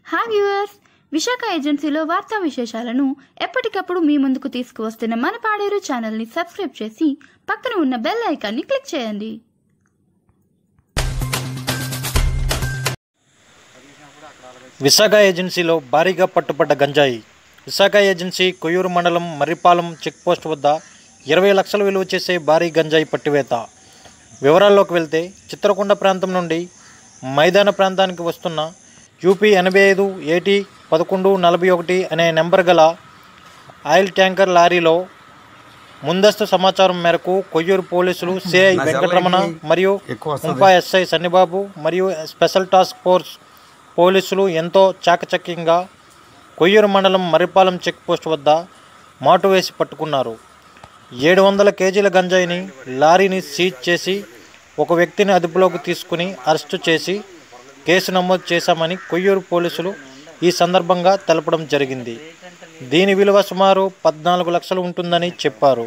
hi viewers Visakha ఏజెన్సీలో వార్తా విశేషాలను ఎప్పటికప్పుడు మీ ముందుకు తీసుకువస్తున్న మన పాడేరు ఛానల్ని సబ్స్క్రైబ్ చేసి పక్కన ఉన్న బెల్ ఐకాన్ని క్లిక్ చేయండి విశాఖ ఏజెన్సీలో భారీగా పట్టుబడ్డ గంజాయి విశాఖ ఏజెన్సీ కొయ్యూరు మండలం మర్రిపాలెం చెక్పోస్ట్ వద్ద ఇరవై లక్షల విలువ చేసే భారీ గంజాయి పట్టివేత వివరాల్లోకి వెళ్తే చిత్రకొండ ప్రాంతం నుండి మైదాన ప్రాంతానికి వస్తున్న యూపీ ఎనభై ఐదు ఏటీ పదకొండు నలభై ఒకటి అనే నెంబర్ గల ఆయిల్ ట్యాంకర్ లారీలో ముందస్తు సమాచారం మేరకు కొయ్యూరు పోలీసులు సిఐ వెంకటరమణ మరియు ముంపా ఎస్ఐ సన్నిబాబు మరియు స్పెషల్ టాస్క్ ఫోర్స్ పోలీసులు ఎంతో చాకచక్యంగా కొయ్యూరు మండలం మర్రిపాలెం చెక్ పోస్ట్ వద్ద మాటు వేసి పట్టుకున్నారు ఏడు వందల కేజీల గంజాయిని లారీని సీజ్ చేసి ఒక వ్యక్తిని అదుపులోకి తీసుకుని అరెస్టు చేసి కేసు నమోదు చేశామని కొయ్యూరు పోలీసులు ఈ సందర్భంగా తెలపడం జరిగింది దీని విలువ సుమారు పద్నాలుగు లక్షలు ఉంటుందని చెప్పారు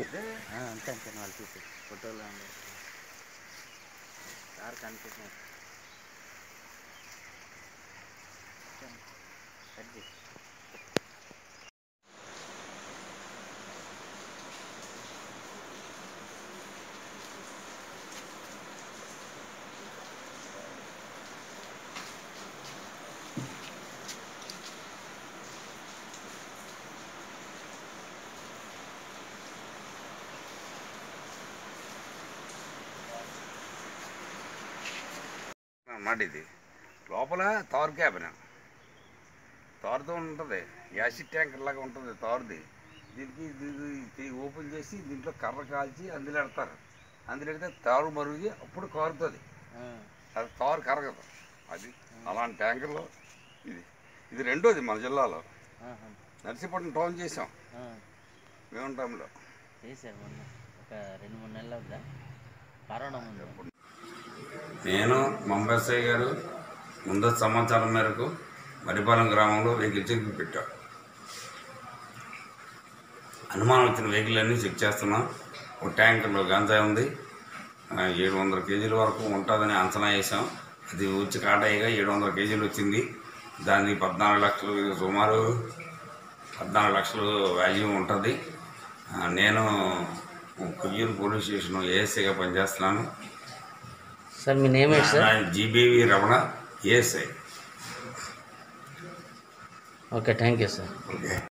అన్నమాట ఇది లోపల తారు క్యాబిన్ తారుతో ఉంటుంది యాసిడ్ ట్యాంకర్ లాగా ఉంటుంది తారుది దీనికి ఇది ఇది ఓపెన్ చేసి దీంట్లో కర్ర కాల్చి అందులో పెడతారు అందులో పెడితే తారు మరుగి అప్పుడు కారుతుంది అది తారు కరగదు అది అలాంటి ట్యాంకర్లో ఇది ఇది రెండోది మన జిల్లాలో నర్సీపట్నం టౌన్ చేసాం మేము టైంలో చేశారు మొన్న ఒక రెండు మూడు నెలలు అవుద్దా కరోనా ముందు నేను మంబెస్ఐ గారు ముందస్తు సమాచారం మేరకు మరిపాలెం గ్రామంలో వెహికల్ చెక్ పెట్టాం అనుమానం వచ్చిన వెహికల్ అన్నీ చెక్ చేస్తున్నాం ఒక ట్యాంకర్లో గంజాయి ఉంది ఆ, ఏడు వందల కేజీల వరకు ఉంటుందని అంచనా వేసాం అది వచ్చి కాటాయిగా ఏడు వందల కేజీలు వచ్చింది దాన్ని పద్నాలుగు లక్షలు సుమారు పద్నాలుగు లక్షలు వాల్యూ ఉంటుంది ఆ, నేను కొయ్యూరు పోలీస్ స్టేషన్ ఏఎస్ఐగా పనిచేస్తున్నాను సార్ మీ నేమ్ ఏంటి sir GBV Ramana ASI okay thank you sir okay